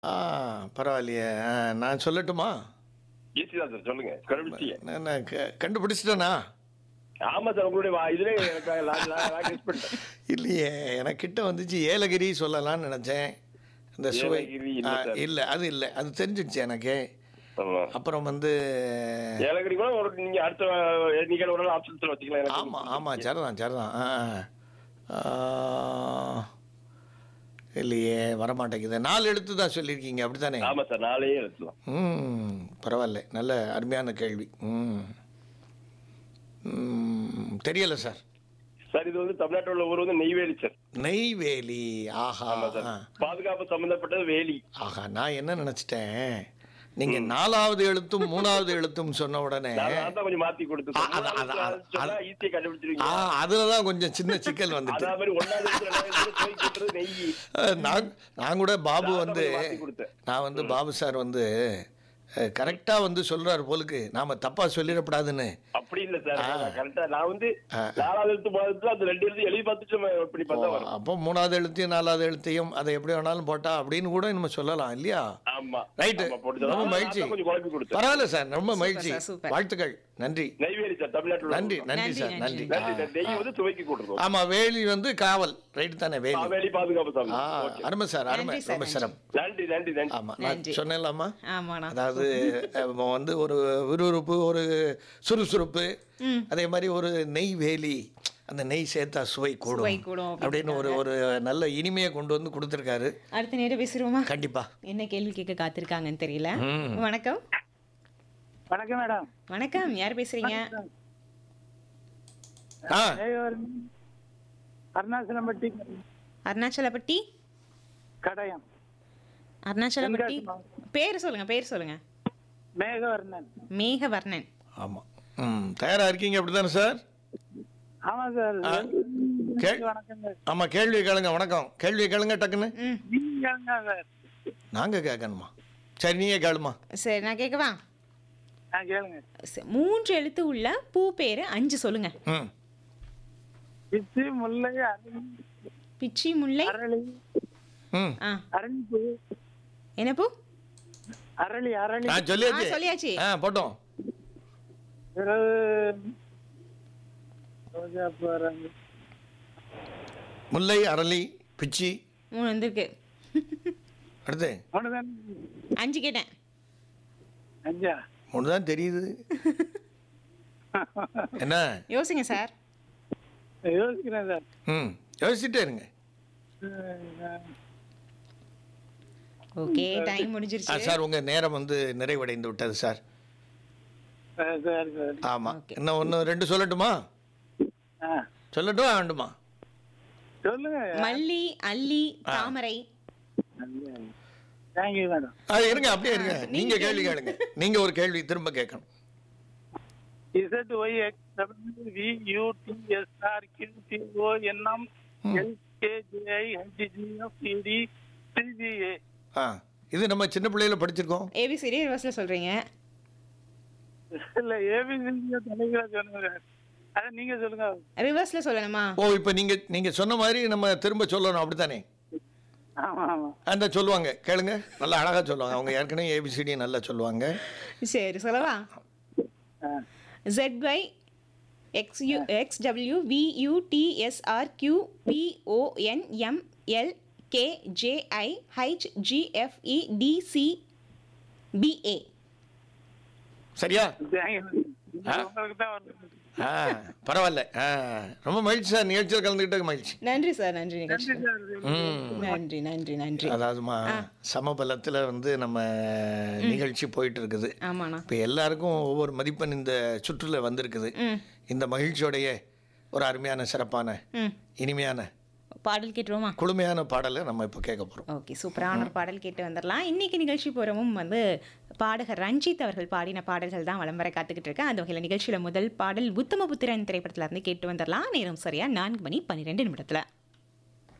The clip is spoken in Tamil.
ஆ பரவாயில்லையே ஆ, நான் சொல்லட்டுமா ஈஸி தான் சார் சொல்லுங்க கண்டுபிடிச்சிங்க நான் நான் க- கண்டுபிடிச்சிட்டேனா ஆமா சார் உங்களுடைய வா- இதுலயே எனக்கு நான் நான் நான் guess பண்ணிட்டேன் இல்லையே எனக்கு கிட்ட வந்துச்சு ஏலகிரி சொல்லலாம்னு நினச்சேன் இந்த சுவை ஏலகிரி இல்ல ஆ, சார். இல்லை அது இல்லை அது தெரிஞ்சிடுச்சு எனக்கு ஆமா. அப்புறம் வந்து ஏலகிரி கூட ஒரு நீங்க அடுத்த நீங்க ஒரு நாள் ஆப்ஷன்ஸ்ல வச்சுக்கலாம் எனக்கு ஆமாம் ஆமாம் சரிதான் சரிதான் ஆ ஆ. ஆ. இல்லையே வரமாட்டேங்குது நாலு எழுத்து தான் சொல்லியிருக்கீங்க அப்படி தானே ஆமா சார் நாளையே எடுத்துலாம் ம் பரவாயில்ல நல்ல அருமையான கேள்வி ம் ம், தெரியல சார் சார் இது வந்து தமிழ்நாட்டில் உள்ள ஊர் வந்து நெய்வேலி சார் நெய்வேலி ஆஹா ஆமா சார் பாதுகாப்பு சம்பந்தப்பட்டது வேலி ஆஹா நான் என்ன நினச்சிட்டேன் நீங்கள் நாலாவது எழுத்தும் மூணாவது எழுத்தும் சொன்ன உடனே நான் நான் தான் கொஞ்சம் மாத்தி கொடுத்து ஆ, அதான், அதான், அதான். ஈஸியா ஆ கண்டுபிடிச்சிருவீங்க அதில் தான் கொஞ்சம் சின்ன சிக்கல் வந்துட்டு அதே மாதிரி ஒன்னாவது இடத்துல, ரெண்டாவது இடத்துல போய் கூட்டுறது நெய் அஹ், நான் நான் கூட பாபு நான் வந்து கொஞ்சம் மாத்தி கொடுத்தேன். நான் வந்து பாபு சார் வந்து கரெக்டாக வந்து சொல்கிறாரு போலுக்கு நாம் தப்பாக சொல்லிடக்கூடாதுன்னு அப்படி இல்ல சார் கரெக்டா நான் வந்து நாலாவது எழுத்து மூணாவது அந்த ரெண்டு எழுத்து எழுதி பார்த்துட்டு நம்ம இப்படி பார்த்தா வரும் அப்போ மூணாவது எழுத்தையும் நாலாவது எழுத்தையும் அதை எப்படி வேணாலும் போட்டா அப்படின்னு கூட நம்ம சொல்லலாம் இல்லையா ஆமா ரைட்டு ஆமா, போட்டு ரொம்ப தரலாம். மகிழ்ச்சி நான் தான் கொஞ்சம் குழப்பி கொடுத்தேன் பரவாயில்ல சார் ரொம்ப மகிழ்ச்சி சார், சூப்பர். வாழ்த்துக்கள் நன்றி நெய்வேலி சார் தமிழ்நாட்டில் நன்றி நன்றி நன்றி, சார் நன்றி. நன்றி நன்றி சார். நெய் வந்து துவைக்கி கொடுத்துருக்கோம் ஆமா வேலி வந்து காவல் ரைட்டு தானே வேலி காவேரி பாதுகாப்பு சாமி ஆ அருமை சார் அருமை நன்றி சார், ரொம்ப நன்றி. சிரம் நன்றி நன்றி நன்றி ஆமா நான் நன்றி. சொன்னேன்லாமா ஆமாண்ணா அதாவது அஹ், வந்து ஒரு விறுவிறுப்பு ஒரு சுறுசுறுப்பு அதே மாதிரி ஒரு நெய் வேலி அந்த நெய் சேர்த்தா சுவை கூடும் சுவை கூடும் அப்படின்னு ஒரு ஒரு நல்ல இனிமையை கொண்டு வந்து கொடுத்துருக்காரு அடுத்த நேரம் பேசிடுவோமா கண்டிப்பா என்ன கேள்வி கேட்க காத்திருக்காங்கன்னு தெரியல ம். வணக்கம் வணக்கம் மேடம் வணக்கம் யார் பேசுறீங்க ஆ அருணாச்சலம்பட்டி அருணாச்சலப்பட்டி கடையம் அருணாச்சலப்பட்டி பேர் சொல்லுங்க பேர் சொல்லுங்க மேகவர்ணன் மேகவர்ணன் ஆமா ம் தயாரா இருக்கீங்க அப்படிதானே சார் ஆமா சார் கேள் வணக்கம் சார் ஆமா கேள்வி கேளுங்க வணக்கம் கேள்வி கேளுங்க டக்குன்னு ம் நீங்க சார் நாங்க கேட்கணுமா சரி நீங்க கேளுமா சரி நான் கேட்கவா ஆ கேளுங்க சரி, மூன்று எழுத்து உள்ள பூ பேரு அஞ்சு சொல்லுங்க ம் பிச்சு முல்லை அரளி பிச்சி முல்லை அரளி ம் ஆ அரளிப்பூ என்ன பூ அரளி அரளி நான் சொல்லியாச்சு ஆ, சொல்லியாச்சு. ஆ போட்டோம் பிறகு ரோஜாப்பூ அரளி முல்லை அரளி பிச்சி மூணு வந்திருக்கு அடுத்து மூணுதான் அஞ்சு கேட்டேன் அஞ்சா ஒன்று தான் தெரியுது என்ன யோசிங்க சார் யோசிக்கிறேன் சார் ம் யோசிச்சுட்டே இருங்க ஓகே டைம் ஆ முடிஞ்சிருச்சு சார் உங்கள் நேரம் வந்து நிறைவடைந்து விட்டது சார் சார் சார் சார் ஆமாம் இன்னும் ஒன்று ரெண்டு சொல்லட்டுமா ஆ சொல்லட்டுமா வேண்டுமா சொல்லுங்க மல்லி அல்லி தாமரை தேங்க்யூ மேடம் அது இருங்க அப்படியே இருங்க நீங்க கேள்வி கேளுங்க நீங்க ஒரு கேள்வி திரும்ப கேட்கணும் Z Y X W V U T S R Q T O N M L K J I H G F E D C G A ஆ இது நம்ம சின்ன பிள்ளையில படிச்சிருக்கோம் ஏபிசிடி ரிவர்ஸ்ல சொல்றீங்க இல்ல ஏபிசி தலைவரா சொல்லுங்க அத நீங்க சொல்லுங்க ரிவர்ஸ்ல சொல்லணுமா ஓ இப்போ நீங்க நீங்க சொன்ன மாதிரி நம்ம திரும்ப சொல்லணும் அப்படித்தானே ஆமா ஆமா அந்த சொல்லுவாங்க கேளுங்க நல்லா அழகா சொல்லுவாங்க அவங்க ஏற்கனவே ஏபிசிடி நல்லா சொல்லுவாங்க சரி சொல்லவா ஆ. ZY XU XW VU TSR Q PON ML KJI HGFE DC BA சரியா தேங்க்யூ உங்களுக்கு தான் வருது ஆ பரவாயில்ல ஆ ரொம்ப மகிழ்ச்சி சார் நிகழ்ச்சியில் கலந்துக்கிட்ட மகிழ்ச்சி நன்றி சார் நன்றி நிகழ்ச்சி ம் நன்றி நன்றி நன்றி அதாவதுமா சமபலத்தில் வந்து நம்ம நிகழ்ச்சி போயிட்டு இருக்குது ஆமாண்ணா இப்போ எல்லாருக்கும் ஒவ்வொரு மதிப்பெண் இந்த சுற்றுல வந்திருக்குது ம் இந்த மகிழ்ச்சியோடைய ஒரு அருமையான சிறப்பான ம் இனிமையான பாடல் கேட்டுருவோமா குளுமையான பாடலை நம்ம இப்போ கேட்க போகிறோம் ஓகே சூப்பரான ஒரு பாடல் கேட்டு வந்துடலாம் இன்னைக்கு நிகழ்ச்சி பூரமும் வந்து பாடகர் ரஞ்சித் அவர்கள் பாடின பாடல்கள் தான் வலம் வர காத்துக்கிட்டு இருக்கேன் அந்த வகையில் நிகழ்ச்சியில் முதல் பாடல் உத்தமபுத்திரன் திரைப்படத்துல இருந்து கேட்டு வந்துடலாம் நேரம் சரியா நான்கு மணி பன்னிரெண்டு நிமிடத்தில்